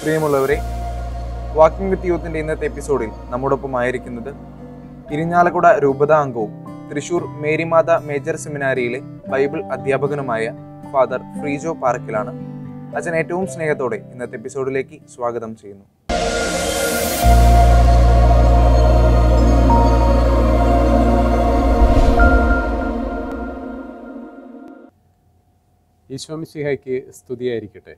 പ്രിയമുള്ളവരെ വാക്കിംഗ് വിത്ത് യൂത്തിന്റെ ഇന്നത്തെ എപ്പിസോഡിൽ നമ്മോടൊപ്പം ആയിരിക്കുന്നത് ഇരിഞ്ഞാലക്കുട രൂപത അംഗവും തൃശൂർ മേരിമാത മേജർ സെമിനാരിയിലെ ബൈബിൾ അധ്യാപകനുമായ ഫാദർ ഫ്രീജോ പാർക്കിലാണ് അച്ഛൻ ഏറ്റവും സ്നേഹത്തോടെ ഇന്നത്തെ എപ്പിസോഡിലേക്ക് സ്വാഗതം ചെയ്യുന്നു ഈശോമിശിഹായ്ക്ക് സ്തുതിയായിരിക്കട്ടെ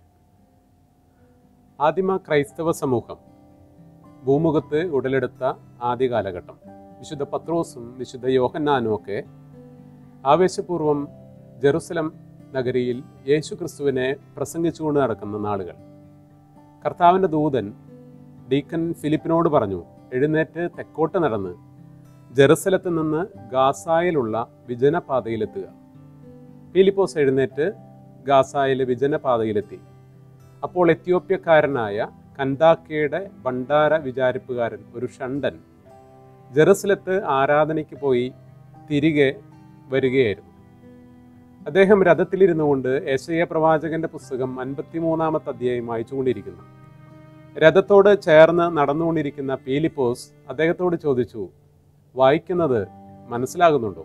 ആദിമ ക്രൈസ്തവ സമൂഹം ഭൂമുഖത്ത് ഉടലെടുത്ത ആദ്യ കാലഘട്ടം വിശുദ്ധ പത്രോസും വിശുദ്ധ യോഹന്നാനും ഒക്കെ ആവേശപൂർവം ജെറുസലം നഗരിയിൽ യേശു ക്രിസ്തുവിനെ പ്രസംഗിച്ചുകൊണ്ട് നടക്കുന്ന നാളുകൾ കർത്താവിൻ്റെ ദൂതൻ ഡീക്കൻ ഫിലിപ്പിനോട് പറഞ്ഞു എഴുന്നേറ്റ് തെക്കോട്ട് നടന്ന് ജെറുസലത്ത് നിന്ന് ഗാസായിലുള്ള വിജനപാതയിലെത്തുക ഫിലിപ്പോസ് എഴുന്നേറ്റ് ഗാസായിലെ വിജനപാതയിലെത്തി അപ്പോൾ എത്യോപ്യക്കാരനായ കന്താക്കയുടെ ഭണ്ഡാര വിചാരിപ്പുകാരൻ ഒരു ഷണ്ടൻ ജെറുസലത്ത് ആരാധനയ്ക്ക് പോയി തിരികെ വരികയായിരുന്നു അദ്ദേഹം രഥത്തിലിരുന്നു കൊണ്ട് യശയ പ്രവാചകന്റെ പുസ്തകം അൻപത്തിമൂന്നാമത്തെ അധ്യായം വായിച്ചുകൊണ്ടിരിക്കുന്നു രഥത്തോട് ചേർന്ന് നടന്നുകൊണ്ടിരിക്കുന്ന പീലിപ്പോസ് അദ്ദേഹത്തോട് ചോദിച്ചു വായിക്കുന്നത് മനസ്സിലാകുന്നുണ്ടോ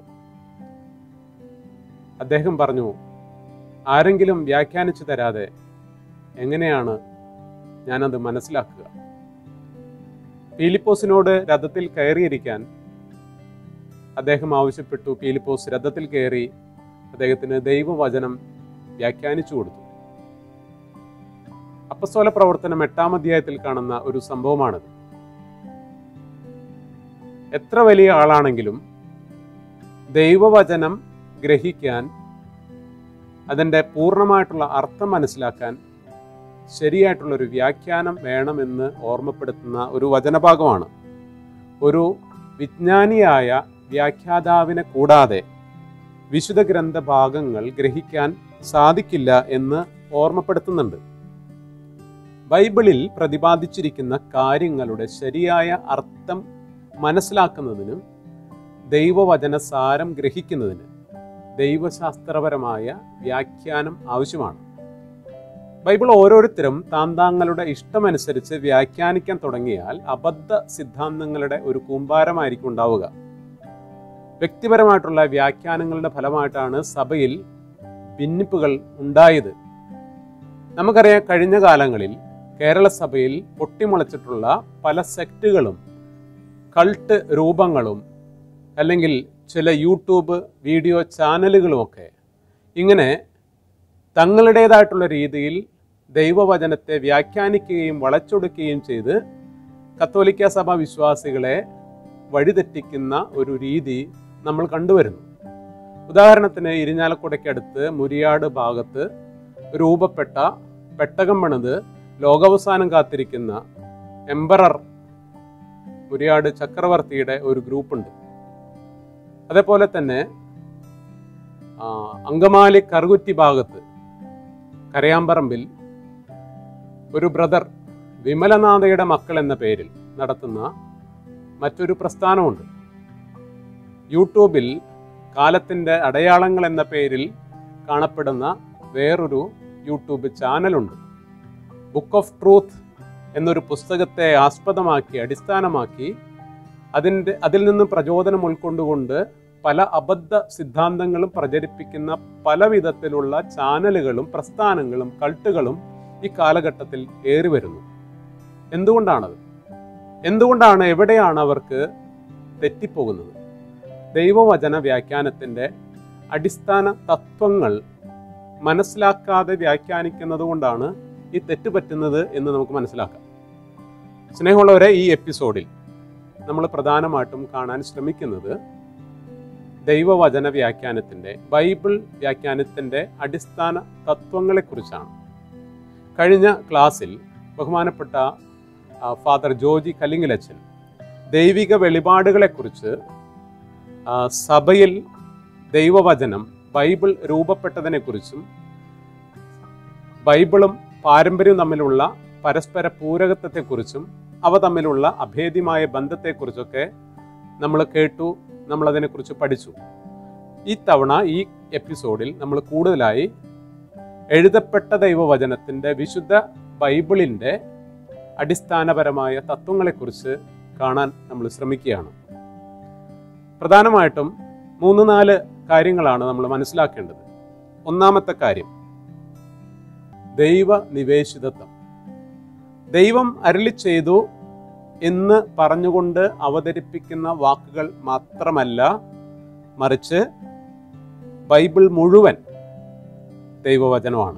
അദ്ദേഹം പറഞ്ഞു ആരെങ്കിലും വ്യാഖ്യാനിച്ചു തരാതെ എങ്ങനെയാണ് ഞാനത് മനസ്സിലാക്കുക പീലിപ്പോസിനോട് രഥത്തിൽ കയറിയിരിക്കാൻ അദ്ദേഹം ആവശ്യപ്പെട്ടു പീലിപ്പോസ് രഥത്തിൽ കയറി അദ്ദേഹത്തിന് ദൈവവചനം വ്യാഖ്യാനിച്ചു കൊടുത്തു അപ്പസ്തോല പ്രവർത്തനം എട്ടാം അധ്യായത്തിൽ കാണുന്ന ഒരു സംഭവമാണിത് എത്ര വലിയ ആളാണെങ്കിലും ദൈവവചനം ഗ്രഹിക്കാൻ അതിൻ്റെ പൂർണ്ണമായിട്ടുള്ള അർത്ഥം മനസ്സിലാക്കാൻ ശരിയായിട്ടുള്ള ഒരു വ്യാഖ്യാനം വേണമെന്ന് ഓർമ്മപ്പെടുത്തുന്ന ഒരു വചനഭാഗമാണ് ഒരു വിജ്ഞാനിയായ വ്യാഖ്യാതാവിനെ കൂടാതെ വിശുദ്ധ ഗ്രന്ഥ ഭാഗങ്ങൾ ഗ്രഹിക്കാൻ സാധിക്കില്ല എന്ന് ഓർമ്മപ്പെടുത്തുന്നുണ്ട് ബൈബിളിൽ പ്രതിപാദിച്ചിരിക്കുന്ന കാര്യങ്ങളുടെ ശരിയായ അർത്ഥം മനസ്സിലാക്കുന്നതിനും ദൈവവചന സാരം ഗ്രഹിക്കുന്നതിന് ദൈവശാസ്ത്രപരമായ വ്യാഖ്യാനം ആവശ്യമാണ് ബൈബിൾ ഓരോരുത്തരും താന്താങ്ങളുടെ ഇഷ്ടമനുസരിച്ച് വ്യാഖ്യാനിക്കാൻ തുടങ്ങിയാൽ അബദ്ധ സിദ്ധാന്തങ്ങളുടെ ഒരു കൂമ്പാരമായിരിക്കും ഉണ്ടാവുക വ്യക്തിപരമായിട്ടുള്ള വ്യാഖ്യാനങ്ങളുടെ ഫലമായിട്ടാണ് സഭയിൽ ഭിന്നിപ്പുകൾ ഉണ്ടായത് നമുക്കറിയാം കഴിഞ്ഞ കാലങ്ങളിൽ കേരള സഭയിൽ പൊട്ടിമുളച്ചിട്ടുള്ള പല സെക്റ്റുകളും കൾട്ട് രൂപങ്ങളും അല്ലെങ്കിൽ ചില യൂട്യൂബ് വീഡിയോ ചാനലുകളുമൊക്കെ ഇങ്ങനെ തങ്ങളുടേതായിട്ടുള്ള രീതിയിൽ ദൈവവചനത്തെ വ്യാഖ്യാനിക്കുകയും വളച്ചൊടുക്കുകയും ചെയ്ത് കത്തോലിക്ക സഭ വിശ്വാസികളെ വഴിതെറ്റിക്കുന്ന ഒരു രീതി നമ്മൾ കണ്ടുവരുന്നു ഉദാഹരണത്തിന് ഇരിഞ്ഞാലക്കുടയ്ക്കടുത്ത് മുരിയാട് ഭാഗത്ത് രൂപപ്പെട്ട പെട്ടകം പണിത് ലോകാവസാനം കാത്തിരിക്കുന്ന എംബറർ മുരിയാട് ചക്രവർത്തിയുടെ ഒരു ഗ്രൂപ്പുണ്ട് അതേപോലെ തന്നെ ആ, അങ്കമാലി കറുകുറ്റി ഭാഗത്ത് കരയാമ്പറമ്പിൽ ഒരു ബ്രദർ വിമലനാഥയുടെ മക്കൾ എന്ന പേരിൽ നടത്തുന്ന മറ്റൊരു പ്രസ്ഥാനമുണ്ട് യൂട്യൂബിൽ കാലത്തിൻ്റെ അടയാളങ്ങൾ എന്ന പേരിൽ കാണപ്പെടുന്ന വേറൊരു യൂട്യൂബ് ചാനലുണ്ട് ബുക്ക് ഓഫ് ട്രൂത്ത് എന്നൊരു പുസ്തകത്തെ ആസ്പദമാക്കി അടിസ്ഥാനമാക്കി അതിൻ്റെ അതിൽ നിന്നും പ്രചോദനം ഉൾക്കൊണ്ടുകൊണ്ട് പല അബദ്ധ സിദ്ധാന്തങ്ങളും പ്രചരിപ്പിക്കുന്ന പല വിധത്തിലുള്ള ചാനലുകളും പ്രസ്ഥാനങ്ങളും കൾട്ടുകളും ഈ കാലഘട്ടത്തിൽ ഏറി വരുന്നു എന്തുകൊണ്ടാണത് എന്തുകൊണ്ടാണ് എവിടെയാണ് അവർക്ക് തെറ്റിപ്പോകുന്നത് ദൈവവചന വ്യാഖ്യാനത്തിൻ്റെ അടിസ്ഥാന തത്വങ്ങൾ മനസ്സിലാക്കാതെ വ്യാഖ്യാനിക്കുന്നത് കൊണ്ടാണ് ഈ തെറ്റ് പറ്റുന്നത് എന്ന് നമുക്ക് മനസ്സിലാക്കാം സ്നേഹമുള്ളവരെ ഈ എപ്പിസോഡിൽ നമ്മൾ പ്രധാനമായിട്ടും കാണാൻ ശ്രമിക്കുന്നത് ദൈവവചന വ്യാഖ്യാനത്തിൻ്റെ ബൈബിൾ വ്യാഖ്യാനത്തിൻ്റെ അടിസ്ഥാന തത്വങ്ങളെക്കുറിച്ചാണ് കഴിഞ്ഞ ക്ലാസ്സിൽ ബഹുമാനപ്പെട്ട ആ, ഫാദർ ജോജി കല്ലിങ്ങിലച്ചൻ ദൈവിക വെളിപാടുകളെക്കുറിച്ച് ആ, സഭയിൽ ദൈവവചനം ബൈബിൾ രൂപപ്പെട്ടതിനെക്കുറിച്ചും ബൈബിളും പാരമ്പര്യവും തമ്മിലുള്ള പരസ്പര പൂരകത്വത്തെക്കുറിച്ചും അവ തമ്മിലുള്ള അഭേദ്യമായ ബന്ധത്തെക്കുറിച്ചൊക്കെ നമ്മൾ കേട്ടു നമ്മൾ അതിനെക്കുറിച്ച് പഠിച്ചു ഈ തവണ ഈ എപ്പിസോഡിൽ നമ്മൾ കൂടുതലായി എഴുതപ്പെട്ട ദൈവവചനത്തിൻ്റെ വിശുദ്ധ ബൈബിളിൻ്റെ അടിസ്ഥാനപരമായ തത്വങ്ങളെക്കുറിച്ച് കാണാൻ നമ്മൾ ശ്രമിക്കുകയാണ് പ്രധാനമായിട്ടും മൂന്ന് നാല് കാര്യങ്ങളാണ് നമ്മൾ മനസ്സിലാക്കേണ്ടത് ഒന്നാമത്തെ കാര്യം ദൈവ നിവേശിതത്വം ദൈവം അരളി ചെയ്തു എന്ന് പറഞ്ഞുകൊണ്ട് അവതരിപ്പിക്കുന്ന വാക്കുകൾ മാത്രമല്ല മറിച്ച് ബൈബിൾ മുഴുവൻ ദൈവവചനമാണ്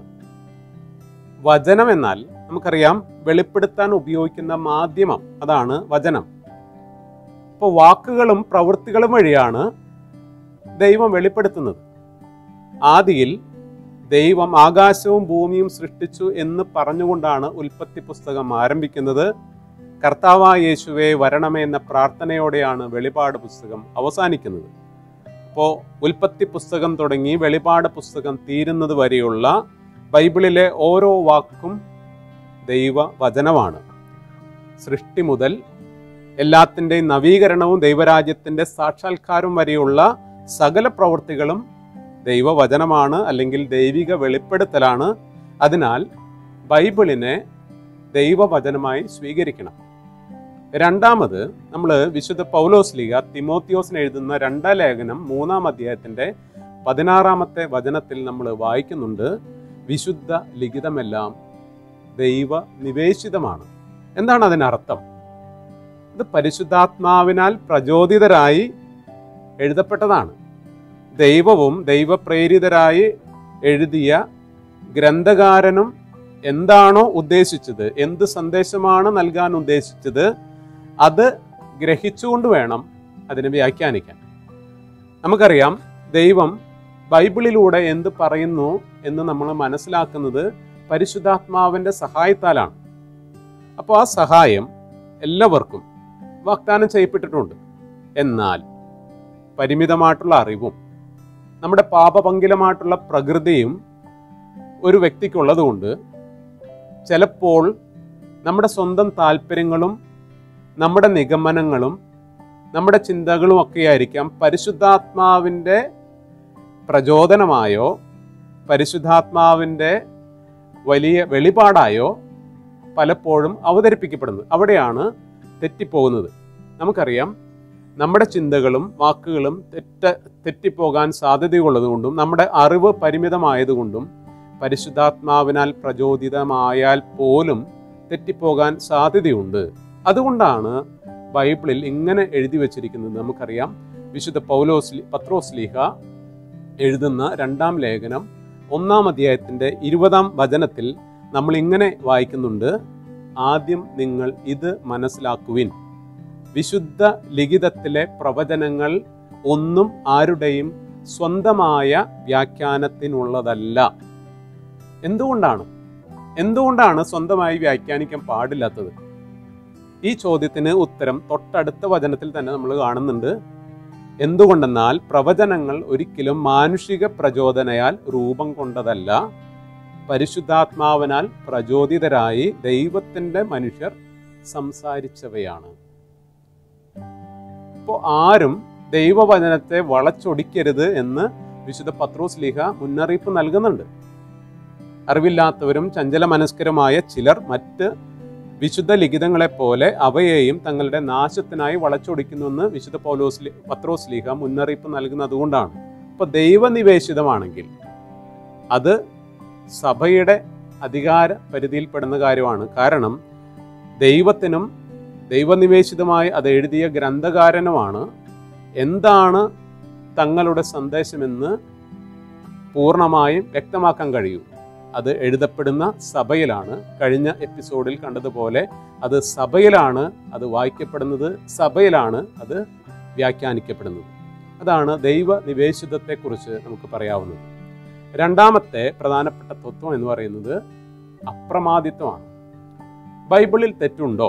വചനം എന്നാൽ നമുക്കറിയാം വെളിപ്പെടുത്താൻ ഉപയോഗിക്കുന്ന മാധ്യമം അതാണ് വചനം അപ്പോൾ വാക്കുകളും പ്രവൃത്തികളും വഴിയാണ് ദൈവം വെളിപ്പെടുത്തുന്നത് ആദിയിൽ ദൈവം ആകാശവും ഭൂമിയും സൃഷ്ടിച്ചു എന്ന് പറഞ്ഞുകൊണ്ടാണ് ഉൽപ്പത്തി പുസ്തകം ആരംഭിക്കുന്നത് കർത്താവായ യേശുവെ വരണമേ എന്ന പ്രാർത്ഥനയോടെയാണ് വെളിപാട് പുസ്തകം അവസാനിക്കുന്നത് അപ്പോൾ ഉൽപ്പത്തി പുസ്തകം തുടങ്ങി വെളിപാട് പുസ്തകം തീരുന്നത് വരെയുള്ള ബൈബിളിലെ ഓരോ വാക്കും ദൈവ വചനമാണ് സൃഷ്ടി മുതൽ എല്ലാത്തിൻ്റെയും നവീകരണവും ദൈവരാജ്യത്തിൻ്റെ സാക്ഷാത്കാരം വരെയുള്ള സകല പ്രവൃത്തികളും ദൈവവചനമാണ് അല്ലെങ്കിൽ ദൈവിക വെളിപ്പെടുത്തലാണ് അതിനാൽ ബൈബിളിനെ ദൈവവചനമായി സ്വീകരിക്കണം രണ്ടാമത് നമ്മൾ വിശുദ്ധ പൗലോസ് ലീഗ തിമോത്തിയോസിന് എഴുതുന്ന രണ്ടാം ലേഖനം മൂന്നാം അധ്യായത്തിന്റെ പതിനാറാമത്തെ വചനത്തിൽ നമ്മൾ വായിക്കുന്നുണ്ട് വിശുദ്ധ ലിഖിതമെല്ലാം ദൈവ നിവേശിതമാണ് എന്താണ് അതിനർത്ഥം ഇത് പരിശുദ്ധാത്മാവിനാൽ പ്രചോദിതരായി എഴുതപ്പെട്ടതാണ് ദൈവവും ദൈവപ്രേരിതരായി എഴുതിയ ഗ്രന്ഥകാരനും എന്താണോ ഉദ്ദേശിച്ചത് എന്ത് സന്ദേശമാണ് നൽകാൻ ഉദ്ദേശിച്ചത് അത് ഗ്രഹിച്ചുകൊണ്ട് വേണം അതിനെ വ്യാഖ്യാനിക്കാൻ നമുക്കറിയാം ദൈവം ബൈബിളിലൂടെ എന്ത് പറയുന്നു എന്ന് നമ്മൾ മനസ്സിലാക്കുന്നത് പരിശുദ്ധാത്മാവിൻ്റെ സഹായത്താലാണ് അപ്പോൾ ആ സഹായം എല്ലാവർക്കും വാഗ്ദാനം ചെയ്യപ്പെട്ടിട്ടുണ്ട് എന്നാൽ പരിമിതമായിട്ടുള്ള അറിവും നമ്മുടെ പാപപങ്കിലമായിട്ടുള്ള പ്രകൃതിയും ഒരു വ്യക്തിക്കുള്ളതുകൊണ്ട് ചിലപ്പോൾ നമ്മുടെ സ്വന്തം താല്പര്യങ്ങളും നമ്മുടെ നിഗമനങ്ങളും നമ്മുടെ ചിന്തകളും ഒക്കെ ആയിരിക്കാം പരിശുദ്ധാത്മാവിൻ്റെ പ്രചോദനമായോ പരിശുദ്ധാത്മാവിൻ്റെ വലിയ വെളിപാടായോ പലപ്പോഴും അവതരിപ്പിക്കപ്പെടുന്നത് അവിടെയാണ് തെറ്റിപ്പോകുന്നത് നമുക്കറിയാം നമ്മുടെ ചിന്തകളും വാക്കുകളും തെറ്റ തെറ്റിപ്പോകാൻ സാധ്യതയുള്ളതുകൊണ്ടും നമ്മുടെ അറിവ് പരിമിതമായതുകൊണ്ടും പരിശുദ്ധാത്മാവിനാൽ പ്രചോദിതമായാൽ പോലും തെറ്റിപ്പോകാൻ സാധ്യതയുണ്ട് അതുകൊണ്ടാണ് ബൈബിളിൽ ഇങ്ങനെ എഴുതി വച്ചിരിക്കുന്നത് നമുക്കറിയാം വിശുദ്ധ പൗലോസ് പത്രോസ് ലീഹ എഴുതുന്ന രണ്ടാം ലേഖനം ഒന്നാം അധ്യായത്തിന്റെ ഇരുപതാം വചനത്തിൽ നമ്മൾ ഇങ്ങനെ വായിക്കുന്നുണ്ട് ആദ്യം നിങ്ങൾ ഇത് മനസ്സിലാക്കുവിൻ വിശുദ്ധ ലിഖിതത്തിലെ പ്രവചനങ്ങൾ ഒന്നും ആരുടെയും സ്വന്തമായ വ്യാഖ്യാനത്തിനുള്ളതല്ല എന്തുകൊണ്ടാണ് എന്തുകൊണ്ടാണ് സ്വന്തമായി വ്യാഖ്യാനിക്കാൻ പാടില്ലാത്തത് ഈ ചോദ്യത്തിന് ഉത്തരം തൊട്ടടുത്ത വചനത്തിൽ തന്നെ നമ്മൾ കാണുന്നുണ്ട് എന്തുകൊണ്ടെന്നാൽ പ്രവചനങ്ങൾ ഒരിക്കലും മാനുഷിക പ്രചോദനയാൽ രൂപം കൊണ്ടതല്ല പരിശുദ്ധാത്മാവിനാൽ പ്രചോദിതരായി ദൈവത്തിൻ്റെ മനുഷ്യർ സംസാരിച്ചവയാണ് ഇപ്പോൾ ആരും ദൈവവചനത്തെ വളച്ചൊടിക്കരുത് എന്ന് വിശുദ്ധ പത്രോസ് ലീഹ മുന്നറിയിപ്പ് നൽകുന്നുണ്ട് അറിവില്ലാത്തവരും ചഞ്ചല മനസ്കരമായ ചിലർ മറ്റ് വിശുദ്ധ ലിഖിതങ്ങളെ പോലെ അവയെയും തങ്ങളുടെ നാശത്തിനായി വളച്ചൊടിക്കുന്നുവെന്ന് വിശുദ്ധ പൗലോസ് ലി- പത്രോസ് ലീഹ മുന്നറിയിപ്പ് നൽകുന്നത് കൊണ്ടാണ് അപ്പോൾ ദൈവനിവേശിതമാണെങ്കിൽ അത് സഭയുടെ അധികാര പരിധിയിൽപ്പെടുന്ന കാര്യമാണ് കാരണം ദൈവത്തിനും ദൈവനിവേശിതമായി അത് എഴുതിയ ഗ്രന്ഥകാരനുമാണ് എന്താണ് തങ്ങളുടെ സന്ദേശമെന്ന് പൂർണ്ണമായും വ്യക്തമാക്കാൻ കഴിയൂ അത് എഴുതപ്പെടുന്ന സഭയിലാണ് കഴിഞ്ഞ എപ്പിസോഡിൽ കണ്ടതുപോലെ അത് സഭയിലാണ് അത് വായിക്കപ്പെടുന്നത് സഭയിലാണ് അത് വ്യാഖ്യാനിക്കപ്പെടുന്നത് അതാണ് ദൈവ നിവേശിതത്തെക്കുറിച്ച് നമുക്ക് പറയാവുന്നത് രണ്ടാമത്തെ പ്രധാനപ്പെട്ട തത്വം എന്ന് പറയുന്നത് അപ്രമാദിത്വമാണ് ബൈബിളിൽ തെറ്റുണ്ടോ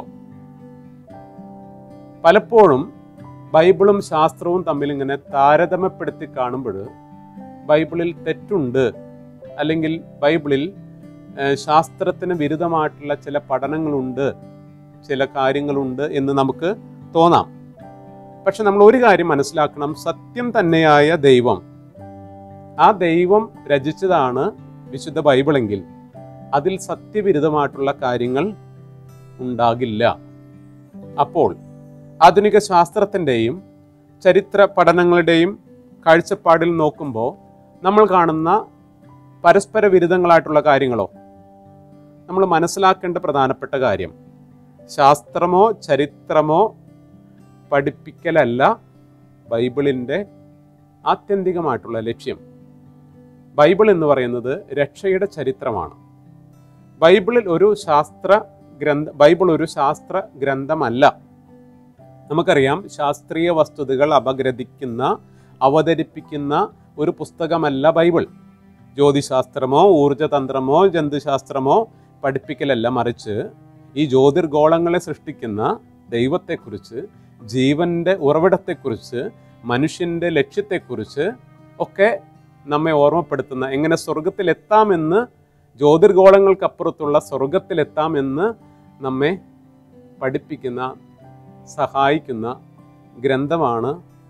പലപ്പോഴും ബൈബിളും ശാസ്ത്രവും തമ്മിൽ ഇങ്ങനെ താരതമ്യപ്പെടുത്തി കാണുമ്പോൾ ബൈബിളിൽ തെറ്റുണ്ട് അല്ലെങ്കിൽ ബൈബിളിൽ ഏഹ്, ശാസ്ത്രത്തിന് വിരുദ്ധമായിട്ടുള്ള ചില പഠനങ്ങളുണ്ട് ചില കാര്യങ്ങളുണ്ട് എന്ന് നമുക്ക് തോന്നാം പക്ഷെ നമ്മൾ ഒരു കാര്യം മനസ്സിലാക്കണം സത്യം തന്നെയായ ദൈവം ആ ദൈവം രചിച്ചതാണ് വിശുദ്ധ ബൈബിളെങ്കിൽ അതിൽ സത്യവിരുദ്ധമായിട്ടുള്ള കാര്യങ്ങൾ ഉണ്ടാകില്ല അപ്പോൾ ആധുനിക ശാസ്ത്രത്തിൻ്റെയും ചരിത്ര പഠനങ്ങളുടെയും കാഴ്ചപ്പാടിൽ നോക്കുമ്പോൾ നമ്മൾ കാണുന്ന പരസ്പര വിരുദ്ധങ്ങളായിട്ടുള്ള കാര്യങ്ങളോ നമ്മൾ മനസ്സിലാക്കേണ്ട പ്രധാനപ്പെട്ട കാര്യം ശാസ്ത്രമോ ചരിത്രമോ പഠിപ്പിക്കലല്ല ബൈബിളിൻ്റെ ആത്യന്തികമായിട്ടുള്ള ലക്ഷ്യം ബൈബിൾ എന്ന് പറയുന്നത് രക്ഷയുടെ ചരിത്രമാണ് ബൈബിളിൽ ഒരു ശാസ്ത്ര ഗ്രന്ഥ ബൈബിൾ ഒരു ശാസ്ത്ര ഗ്രന്ഥമല്ല നമുക്കറിയാം ശാസ്ത്രീയ വസ്തുതകൾ അപഗ്രഥിക്കുന്ന അവതരിപ്പിക്കുന്ന ഒരു പുസ്തകമല്ല ബൈബിൾ ജ്യോതിശാസ്ത്രമോ ഊർജതന്ത്രമോ ജന്തുശാസ്ത്രമോ പഠിപ്പിക്കലല്ല മറിച്ച് ഈ ജ്യോതിർഗോളങ്ങളെ സൃഷ്ടിക്കുന്ന ദൈവത്തെക്കുറിച്ച് ജീവന്റെ ഉറവിടത്തെക്കുറിച്ച് മനുഷ്യന്റെ ലക്ഷ്യത്തെക്കുറിച്ച് ഒക്കെ നമ്മെ ഓർമ്മപ്പെടുത്തുന്ന എങ്ങനെ സ്വർഗത്തിലെത്താമെന്ന് ജ്യോതിർഗോളങ്ങൾക്കപ്പുറത്തുള്ള സ്വർഗത്തിലെത്താമെന്ന് നമ്മെ പഠിപ്പിക്കുന്ന സഹായിക്കുന്ന ഗ്രന്ഥമാണ്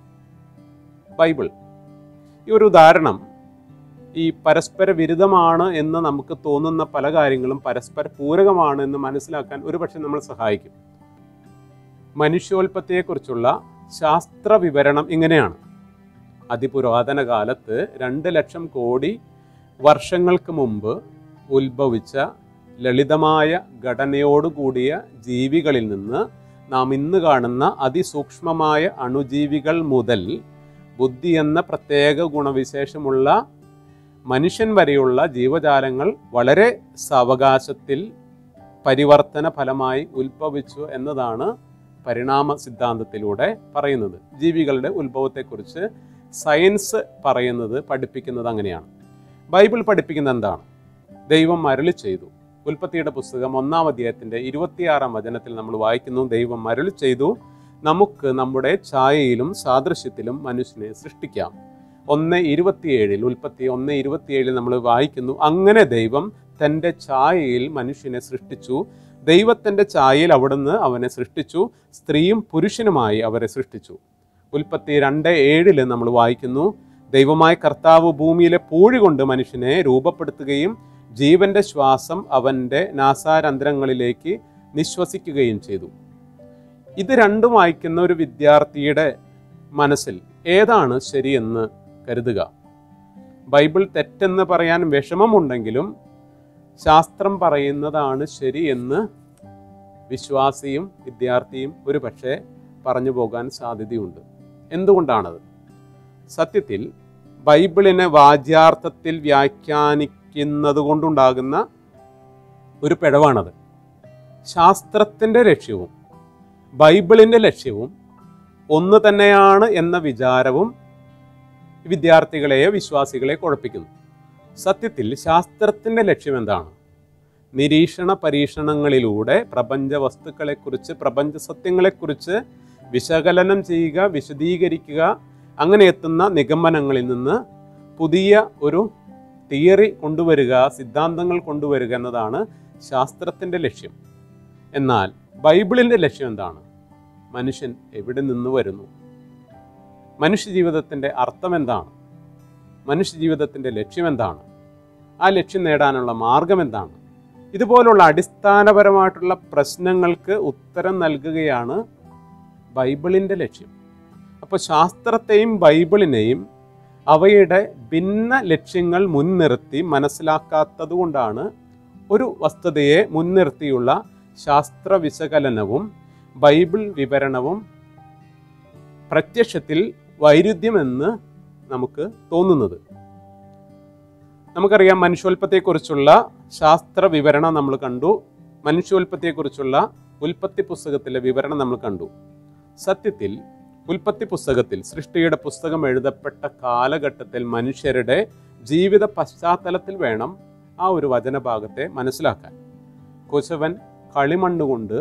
ബൈബിൾ ഈ ഒരു ഉദാഹരണം ഈ പരസ്പര വിരുദ്ധമാണ് എന്ന് നമുക്ക് തോന്നുന്ന പല കാര്യങ്ങളും പരസ്പര പൂരകമാണ് എന്ന് മനസ്സിലാക്കാൻ ഒരുപക്ഷെ നമ്മൾ സഹായിക്കും മനുഷ്യോൽപത്തിയെക്കുറിച്ചുള്ള ശാസ്ത്ര വിവരണം ഇങ്ങനെയാണ് അതിപുരാതന കാലത്ത് രണ്ട് ലക്ഷം കോടി വർഷങ്ങൾക്ക് മുമ്പ് ഉത്ഭവിച്ച ലളിതമായ ഘടനയോടുകൂടിയ ജീവികളിൽ നിന്ന് നാം ഇന്ന് കാണുന്ന അതിസൂക്ഷ്മമായ അണുജീവികൾ മുതൽ ബുദ്ധി എന്ന പ്രത്യേക ഗുണവിശേഷമുള്ള മനുഷ്യൻ വരെയുള്ള ജീവജാലങ്ങൾ വളരെ സാവകാശത്തിൽ പരിവർത്തന ഫലമായി ഉത്ഭവിച്ചു എന്നതാണ് പരിണാമ സിദ്ധാന്തത്തിലൂടെ പറയുന്നത് ജീവികളുടെ ഉത്ഭവത്തെക്കുറിച്ച് സയൻസ് പറയുന്നത് പഠിപ്പിക്കുന്നത് അങ്ങനെയാണ് ബൈബിൾ പഠിപ്പിക്കുന്നത് എന്താണ് ദൈവം മരളി ചെയ്തു ഉൽപ്പത്തിയുടെ പുസ്തകം ഒന്നാം അധ്യായത്തിന്റെ ഇരുപത്തിയാറാം വചനത്തിൽ നമ്മൾ വായിക്കുന്നു ദൈവം മരളി ചെയ്തു നമുക്ക് നമ്മുടെ ഛായയിലും സാദൃശ്യത്തിലും മനുഷ്യനെ സൃഷ്ടിക്കാം ഒന്ന് ഇരുപത്തിയേഴിൽ ഉൽപ്പത്തി ഒന്ന് ഇരുപത്തിയേഴിൽ നമ്മൾ വായിക്കുന്നു അങ്ങനെ ദൈവം തൻ്റെ ഛായയിൽ മനുഷ്യനെ സൃഷ്ടിച്ചു ദൈവത്തിൻ്റെ ഛായയിൽ അവിടുന്ന് അവനെ സൃഷ്ടിച്ചു സ്ത്രീയും പുരുഷനുമായി അവരെ സൃഷ്ടിച്ചു ഉൽപ്പത്തി രണ്ട് ഏഴില് നമ്മൾ വായിക്കുന്നു ദൈവമായ കർത്താവ് ഭൂമിയിലെ പൂഴി കൊണ്ട് മനുഷ്യനെ രൂപപ്പെടുത്തുകയും ജീവന്റെ ശ്വാസം അവൻ്റെ നാസാരന്ധ്രങ്ങളിലേക്ക് നിശ്വസിക്കുകയും ചെയ്തു ഇത് രണ്ടും വായിക്കുന്ന ഒരു വിദ്യാർത്ഥിയുടെ മനസ്സിൽ ഏതാണ് ശരിയെന്ന് കരുതുക ബൈബിൾ തെറ്റെന്ന് പറയാൻ വിഷമമുണ്ടെങ്കിലും ശാസ്ത്രം പറയുന്നതാണ് ശരിയെന്ന് വിശ്വാസിയും വിദ്യാർത്ഥിയും ഒരു പക്ഷേ പറഞ്ഞു പോകാൻ സാധ്യതയുണ്ട് എന്തുകൊണ്ടാണത് സത്യത്തിൽ ബൈബിളിനെ വാച്യാർത്ഥത്തിൽ വ്യാഖ്യാനിക്കുന്നത് കൊണ്ടുണ്ടാകുന്ന ഒരു പിഴവാണത് ശാസ്ത്രത്തിൻ്റെ ലക്ഷ്യവും ബൈബിളിൻ്റെ ലക്ഷ്യവും ഒന്ന് തന്നെയാണ് എന്ന വിചാരവും വിദ്യാർത്ഥികളെയോ വിശ്വാസികളെ കുഴപ്പിക്കുന്നു സത്യത്തിൽ ശാസ്ത്രത്തിൻ്റെ ലക്ഷ്യം എന്താണ് നിരീക്ഷണ പരീക്ഷണങ്ങളിലൂടെ പ്രപഞ്ച വസ്തുക്കളെക്കുറിച്ച് പ്രപഞ്ച സത്യങ്ങളെക്കുറിച്ച് വിശകലനം ചെയ്യുക വിശദീകരിക്കുക അങ്ങനെ എത്തുന്ന നിഗമനങ്ങളിൽ നിന്ന് പുതിയ ഒരു തിയറി കൊണ്ടുവരിക സിദ്ധാന്തങ്ങൾ കൊണ്ടുവരിക എന്നതാണ് ശാസ്ത്രത്തിൻ്റെ ലക്ഷ്യം എന്നാൽ ബൈബിളിൻ്റെ ലക്ഷ്യം എന്താണ് മനുഷ്യൻ എവിടെ നിന്ന് വരുന്നു മനുഷ്യ ജീവിതത്തിൻ്റെ അർത്ഥം എന്താണ് മനുഷ്യ ജീവിതത്തിൻ്റെ ലക്ഷ്യം എന്താണ് ആ ലക്ഷ്യം നേടാനുള്ള മാർഗം എന്താണ് ഇതുപോലുള്ള അടിസ്ഥാനപരമായിട്ടുള്ള പ്രശ്നങ്ങൾക്ക് ഉത്തരം നൽകുകയാണ് ബൈബിളിൻ്റെ ലക്ഷ്യം അപ്പോൾ ശാസ്ത്രത്തെയും ബൈബിളിനെയും അവയുടെ ഭിന്ന ലക്ഷ്യങ്ങൾ മുൻനിർത്തി മനസ്സിലാക്കാത്തത് കൊണ്ടാണ് ഒരു വസ്തുതയെ മുൻനിർത്തിയുള്ള ശാസ്ത്ര വിശകലനവും ബൈബിൾ വിവരണവും പ്രത്യക്ഷത്തിൽ വൈരുദ്ധ്യമെന്ന് നമുക്ക് തോന്നുന്നത് നമുക്കറിയാം മനുഷ്യോൽപ്പത്തിയെക്കുറിച്ചുള്ള ശാസ്ത്ര വിവരണം നമ്മൾ കണ്ടു മനുഷ്യോൽപ്പത്തിയെക്കുറിച്ചുള്ള ഉൽപ്പത്തി പുസ്തകത്തിലെ വിവരണം നമ്മൾ കണ്ടു സത്യത്തിൽ ഉൽപ്പത്തി പുസ്തകത്തിൽ സൃഷ്ടിയുടെ പുസ്തകം എഴുതപ്പെട്ട കാലഘട്ടത്തിൽ മനുഷ്യരുടെ ജീവിത പശ്ചാത്തലത്തിൽ വേണം ആ ഒരു വചനഭാഗത്തെ മനസ്സിലാക്കാൻ കുശവൻ കളിമണ്ണുകൊണ്ട്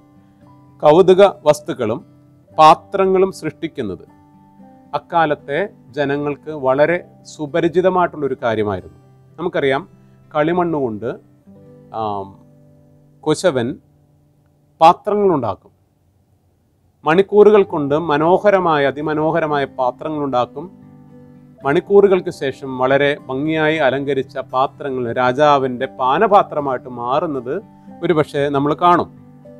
കൗതുക വസ്തുക്കളും പാത്രങ്ങളും സൃഷ്ടിക്കുന്നത് അക്കാലത്തെ ജനങ്ങൾക്ക് വളരെ സുപരിചിതമായിട്ടുള്ളൊരു കാര്യമായിരുന്നു നമുക്കറിയാം കളിമണ്ണുകൊണ്ട് ആം, കുശവൻ പാത്രങ്ങളുണ്ടാക്കും മണിക്കൂറുകൾ കൊണ്ട് മനോഹരമായ അതിമനോഹരമായ പാത്രങ്ങളുണ്ടാക്കും മണിക്കൂറുകൾക്ക് ശേഷം വളരെ ഭംഗിയായി അലങ്കരിച്ച പാത്രങ്ങൾ രാജാവിൻ്റെ പാനപാത്രമായിട്ട് മാറുന്നത് ഒരുപക്ഷെ നമ്മൾ കാണും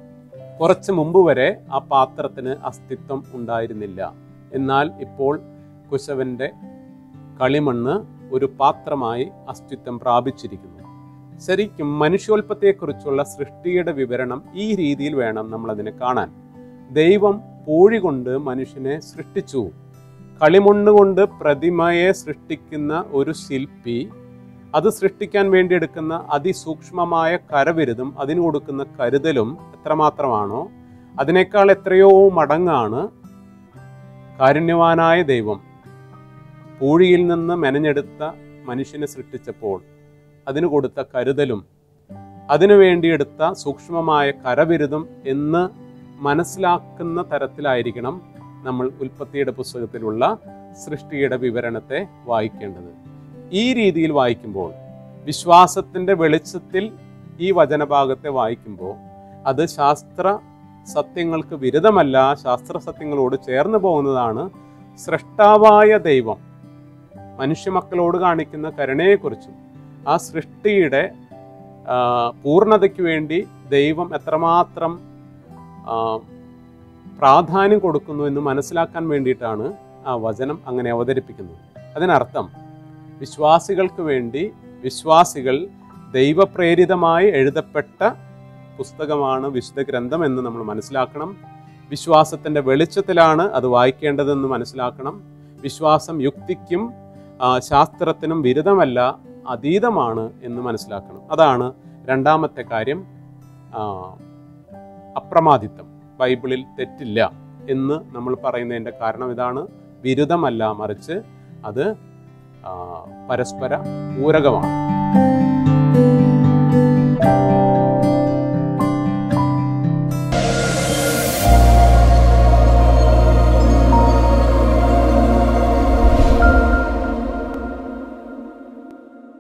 കുറച്ച് മുമ്പ് വരെ ആ പാത്രത്തിന് അസ്തിത്വം ഉണ്ടായിരുന്നില്ല എന്നാൽ ഇപ്പോൾ കുശവന്റെ കളിമണ്ണ് ഒരു പാത്രമായി അസ്തിത്വം പ്രാപിച്ചിരിക്കുന്നു ശരിക്കും മനുഷ്യോൽപത്തിയെക്കുറിച്ചുള്ള സൃഷ്ടിയുടെ വിവരണം ഈ രീതിയിൽ വേണം നമ്മൾ അതിനെ കാണാൻ ദൈവം പൂഴി കൊണ്ട് മനുഷ്യനെ സൃഷ്ടിച്ചു കളിമണ്ണ് കൊണ്ട് പ്രതിമയെ സൃഷ്ടിക്കുന്ന ഒരു ശില്പി അത് സൃഷ്ടിക്കാൻ വേണ്ടി എടുക്കുന്ന അതിസൂക്ഷ്മമായ കരവിരുതും അതിന് കൊടുക്കുന്ന കരുതലും എത്രമാത്രമാണോ അതിനേക്കാൾ എത്രയോ മടങ്ങാണ് കാരുണ്യവാനായ ദൈവം പൂഴിയിൽ നിന്ന് മെനഞ്ഞെടുത്ത മനുഷ്യനെ സൃഷ്ടിച്ചപ്പോൾ അതിന് കൊടുത്ത കരുതലും അതിനു വേണ്ടിയെടുത്ത സൂക്ഷ്മമായ കരവിരുതും എന്ന് മനസ്സിലാക്കുന്ന തരത്തിലായിരിക്കണം നമ്മൾ ഉൽപ്പത്തിയുടെ പുസ്തകത്തിലുള്ള സൃഷ്ടിയുടെ വിവരണത്തെ വായിക്കേണ്ടത് ഈ രീതിയിൽ വായിക്കുമ്പോൾ വിശ്വാസത്തിന്റെ വെളിച്ചത്തിൽ ഈ വചനഭാഗത്തെ വായിക്കുമ്പോൾ അത് ശാസ്ത്ര സത്യങ്ങൾക്ക് വിരുദ്ധമല്ല ശാസ്ത്ര സത്യങ്ങളോട് ചേർന്ന് പോകുന്നതാണ് സൃഷ്ടാവായ ദൈവം മനുഷ്യമക്കളോട് കാണിക്കുന്ന കരുണയെക്കുറിച്ചും ആ സൃഷ്ടിയുടെ ആ, പൂർണ്ണതയ്ക്ക് വേണ്ടി ദൈവം എത്രമാത്രം ആ, പ്രാധാന്യം കൊടുക്കുന്നു എന്ന് മനസ്സിലാക്കാൻ വേണ്ടിയിട്ടാണ് ആ വചനം അങ്ങനെ അവതരിപ്പിക്കുന്നത് അതിനർത്ഥം വിശ്വാസികൾക്ക് വേണ്ടി വിശ്വാസികൾ ദൈവപ്രേരിതമായി എഴുതപ്പെട്ട പുസ്തകമാണ് വിശുദ്ധ ഗ്രന്ഥം എന്ന് നമ്മൾ മനസ്സിലാക്കണം വിശ്വാസത്തിൻ്റെ വെളിച്ചത്തിലാണ് അത് വായിക്കേണ്ടതെന്ന് മനസ്സിലാക്കണം വിശ്വാസം യുക്തിക്കും ആ, ശാസ്ത്രത്തിനും വിരുദ്ധമല്ല അതീതമാണ് എന്ന് മനസ്സിലാക്കണം അതാണ് രണ്ടാമത്തെ കാര്യം ആ, അപ്രമാദിത്വം ബൈബിളിൽ തെറ്റില്ല എന്ന് നമ്മൾ പറയുന്നതിൻ്റെ കാരണം ഇതാണ് വിരുദ്ധമല്ല മറിച്ച് അത് ആ, പരസ്പര പൂരകമാണ്